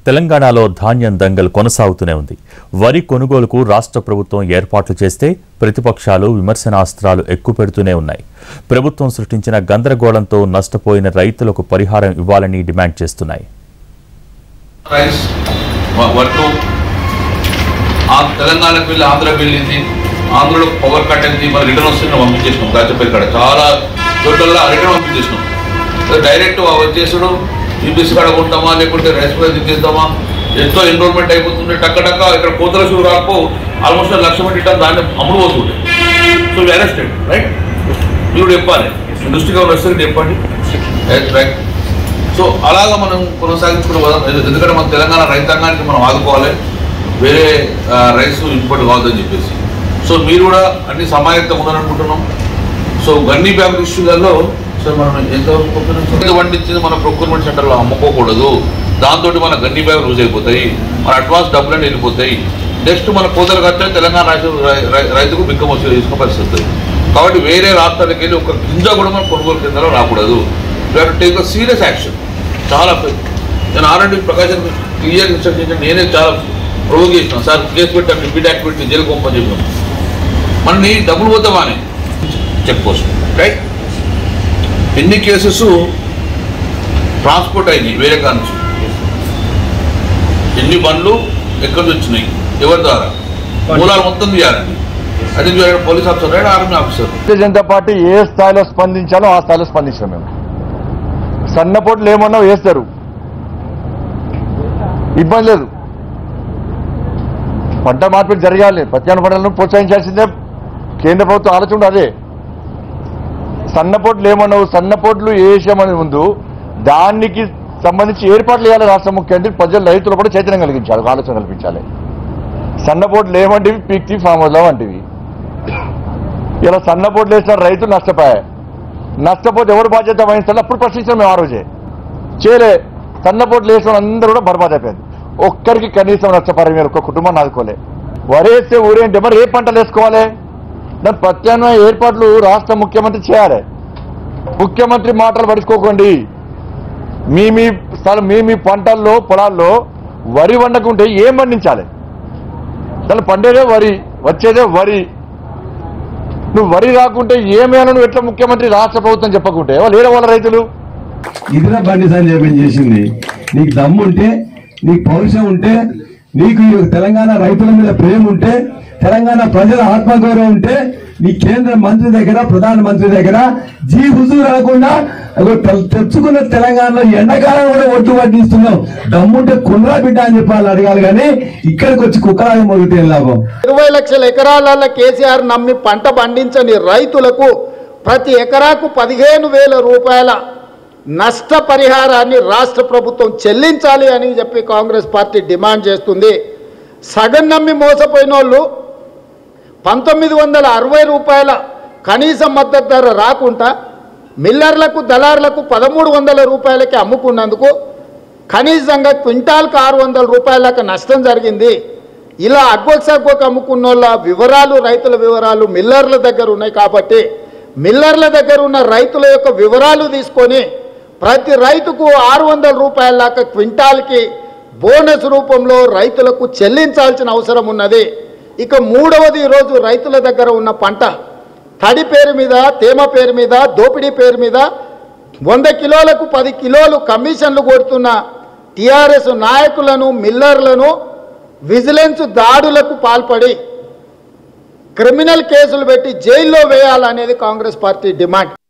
తెలంగాణలో ధాన్యం దంగల్ కొనసాగుతూనే ఉంది వరి కొనుగోలుకు రాష్ట్ర ప్రభుత్వం ఏర్పాట్లు చేస్తే ప్రతిపక్షాలు విమర్శనాస్త్రాలు ఎక్కుపెడుతూనే ఉన్నాయి ప్రభుత్వం సృష్టించిన గందరగోళంతో నష్టపోయిన రైతులకు పరిహారం ఇవ్వాలని డిమాండ్ చేస్తున్నాయి రైస్ వ- వడ్లు ఆ తెలంగాణకు వెళ్ళి ఆంధ్రాకి వెళ్ళింది ఆంధ్రలో పవర్ కట్ అయింది మరి రిటర్న్ వస్తుంది పంపించేసినాం గాజపేట కాడ చాలా చోట్ల రిటర్న్ పంపించేసినాం సో డైరెక్ట్ వచ్చేసాడు ఈబీసీ కాడ కొంటామా లేకుంటే రైస్ మీద దించేద్దామా ఎంతో ఎన్రోల్మెంట్ అయిపోతుంది టక్క టక్క ఇక్కడ కోతల షూ రాకపో ఆల్మోస్ట్ లక్ష మంది టన్ దాన్ని అమ్ముడు పోతుండే సో అరెస్టెడ్ రైట్ మీరు చెప్పాలి దృష్టిగా వస్తుంది చెప్పండి రైట్ రైట్ సో అలాగా మనం కొనసాగించుకుని పోదాం ఎందు- ఎందుకంటే మన తెలంగాణ రైతాంగానికి మనం ఆదుకోవాలి వేరే ఆ, రైస్ ఇంపోర్ట్ కావద్దని చెప్పేసి సో మీరు కూడా అన్ని సమాయత్తం ఉండాలనుకుంటున్నాం సో గన్ని బ్యాగ్ ఇష్యూలలో సో మనం ఎంత పండించింది మన ప్రొక్యూర్మెంట్ సెంటర్లో అమ్ముకోకూడదు దాంతో మన గన్ని బ్యాగ్ లూజ్ అయిపోతాయి మన అడ్వాన్స్ డబ్బులన్నీ వెళ్ళిపోతాయి నెక్స్ట్ మన కోతలు కట్టే తెలంగాణ రాష్ట్ర రై- రై- రైతుకు బిక్కం వచ్చి తీసుకునే పరిస్థితి వస్తుంది. కాబట్టి వేరే రాష్ట్రాలకు వెళ్ళి ఒక గింజ కూడా మన కొనుగోలు కేంద్రాలు రాకూడదు టేక్ సీరియస్ యాక్షన్ చాలా పెద్ద నేను ఆల్రెడీ ప్రకాశం క్లియర్ ఇన్స్ట్రక్షన్ చేసిన నేనే చాలా ప్రొవోక్ చేసిన సార్ కేసు పెట్టాను రిపీట్ యాక్టివిటీ జైలు పంపని చెప్పాను మనని డబ్బులు పోతామా అని చెక్ పోస్ట్ రైట్ ఎన్ని కేసెస్ ట్రాన్స్పోర్ట్ అయినాయి వేరే కాడ నుంచి ఎన్ని బండ్లు ఎక్కడి నుంచి వచ్చినాయి ఎవరి ద్వారా మూలాలు మొత్తం తీయాలండి అది police officer right army officer Bharatiya Janata Party ఏ స్థాయిలో స్పందించాలో ఆ స్థాయిలో స్పందించాం మేము సన్నపోట్లు ఏమన్నా వేస్తారు ఇబ్బంది లేదు పంట మార్పిడి జరగాలి ప్రత్యామ్నాయ పంటలను ప్రోత్సహించాల్సిందే కేంద్ర ప్రభుత్వం ఆలోచన కూడా అదే సన్నపోట్లు ఏమన్నావు సన్నపోట్లు వేసామని ముందు దానికి సంబంధించి ఏర్పాట్లు చేయాలి రాష్ట్ర ముఖ్యమంత్రి ప్రజలు రైతులు కూడా చైతన్యం కలిగించాలి ఒక ఆలోచన కల్పించాలి సన్నపోట్లు ఏమంటివి పీక్తి ఫామ్ హౌస్లో వంటివి ఇలా సన్నపోట్లు వేసిన రైతులు నష్టపోయాయి నష్టపోతే ఎవరు బాధ్యత వహిస్తారు అప్పుడు ప్రశ్నించాం మేము ఆ రోజే చేయలే సన్నపోట్లు వేసిన అందరూ కూడా బర్బాద్ అయిపోయింది ఒక్కరికి కనీసం నష్టపరం మీరు ఒక్క కుటుంబం ఆదుకోలే వరేస్తే ఊరేంటి మరి ఏ పంటలు వేసుకోవాలి దాని ప్రత్యామ్నాయ ఏర్పాట్లు రాష్ట్ర ముఖ్యమంత్రి చేయాలి ముఖ్యమంత్రి మాటలు పడుచుకోకండి మీ మీ స్థలం మీ మీ పంటల్లో పొలాల్లో వరి వండకుంటే ఏం పండించాలి అసలు పండేదే వరి వచ్చేదే వరి నువ్వు వరి రాకుంటే ఏమైనా నువ్వు ఎట్లా ముఖ్యమంత్రి రాష్ట్ర ప్రభుత్వం చెప్పకుంటే వాళ్ళు ఏడ వాళ్ళ రైతులు ఇదిరా బండి సంజయ్ పని చేసింది నీకు దమ్ము ఉంటే నీకు పౌరుషం ఉంటే నీకు ఈ తెలంగాణ రైతుల మీద ప్రేమ ఉంటే తెలంగాణ ప్రజల ఆత్మగౌరవం ఉంటే నీ కేంద్ర మంత్రి దగ్గర ప్రధాన మంత్రి దగ్గర జీ హుజూర్ రాకుండా అగో తె- తెచ్చుకున్న తెలంగాణలో ఎండాకాలం కూడా ఒట్టు పట్టిస్తున్నావు దమ్ముంటే కుండ్రా బిడ్డ అని చెప్పాలి అడగాలి కానీ ఇక్కడికి వచ్చి కుక్కలాగా మొగితే ఏం లాభం ఇరవై లక్షల ఎకరాలలో కేసీఆర్ నమ్మి పంట పండించని రైతులకు ప్రతి ఎకరాకు పదిహేను వేల రూపాయల నష్టపరిహారాన్ని రాష్ట్ర ప్రభుత్వం చెల్లించాలి అని చెప్పి కాంగ్రెస్ పార్టీ డిమాండ్ చేస్తుంది సగం నమ్మి మోసపోయిన వాళ్ళు పంతొమ్మిది వందల అరవై రూపాయల కనీస మద్దతు ధర రాకుండా మిల్లర్లకు దళారులకు పదమూడు వందల రూపాయలకి అమ్ముకున్నందుకు కనీసంగా క్వింటాల్కి ఆరు వందల రూపాయలకు నష్టం జరిగింది ఇలా అగ్గొక సగ్గొక అమ్ముకున్న వాళ్ళ వివరాలు రైతుల వివరాలు మిల్లర్ల దగ్గర ఉన్నాయి కాబట్టి మిల్లర్ల దగ్గర ఉన్న రైతుల యొక్క వివరాలు తీసుకొని ప్రతి రైతుకు ఆరు వందల రూపాయల దాకా క్వింటాల్కి బోనస్ రూపంలో రైతులకు చెల్లించాల్సిన అవసరం ఉన్నది ఇక మూడవది ఈరోజు రైతుల దగ్గర ఉన్న పంట తడి పేరు మీద తేమ పేరు మీద దోపిడీ పేరు మీద వంద కిలోలకు పది కిలోలు కమిషన్లు కొడుతున్న టీఆర్ఎస్ నాయకులను మిల్లర్లను విజిలెన్స్ దాడులకు పాల్పడి క్రిమినల్ కేసులు పెట్టి జైల్లో వేయాలనేది కాంగ్రెస్ పార్టీ డిమాండ్